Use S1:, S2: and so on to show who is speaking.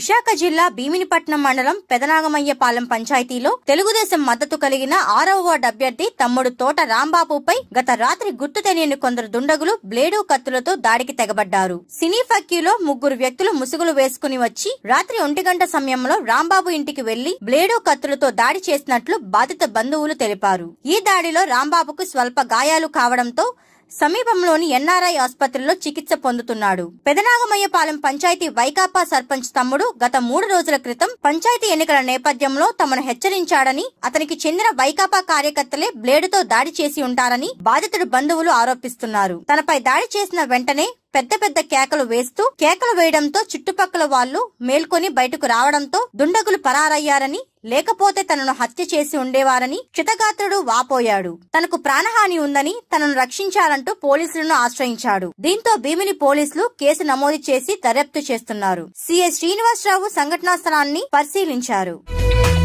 S1: విశాఖ జిల్లా భీమినిపట్నం మండలం పెదనాగమయ్యపాలెం పంచాయతీలో తెలుగుదేశం మద్దతు కలిగిన ఆరవ వార్డు అభ్యర్థి తమ్ముడు తోట రాంబాబుపై గత రాత్రి గుర్తు తెలియని కొందరు దుండగులు బ్లేడు కత్తులతో దాడికి తెగబడ్డారు సినీ ఫక్యూలో ముగ్గురు వ్యక్తులు ముసుగులు వేసుకుని వచ్చి రాత్రి ఒంటి గంట సమయంలో రాంబాబు ఇంటికి వెళ్లి బ్లేడు కత్తులతో దాడి చేసినట్లు బాధిత బంధువులు తెలిపారు ఈ దాడిలో రాంబాబుకు స్వల్ప గాయాలు కావడంతో సమీపంలోని ఎన్ఆర్ఐ ఆసుపత్రిలో చికిత్స పొందుతున్నాడు పెదనాగమయ్యపాలెం పంచాయతీ వైకాపా సర్పంచ్ తమ్ముడు గత మూడు రోజుల క్రితం పంచాయతీ ఎన్నికల నేపథ్యంలో తమను హెచ్చరించాడని అతనికి చెందిన వైకాపా కార్యకర్తలే బ్లేడుతో దాడి చేసి ఉంటారని బాధితుడు బంధువులు ఆరోపిస్తున్నారు తనపై దాడి చేసిన వెంటనే పెద్ద పెద్ద కేకలు వేస్తూ కేకలు వేయడంతో చుట్టుపక్కల వాళ్లు మేల్కొని బయటకు రావడంతో దుండగులు పరారయ్యారని లేకపోతే తనను హత్య చేసి ఉండేవారని క్షితగాత్రుడు వాపోయాడు తనకు ప్రాణహాని ఉందని తనను రక్షించాలంటూ పోలీసులను ఆశ్రయించాడు దీంతో భీమిని పోలీసులు కేసు నమోదు చేసి దర్యాప్తు చేస్తున్నారు సిఎస్ శ్రీనివాసరావు సంఘటనా స్థలాన్ని పరిశీలించారు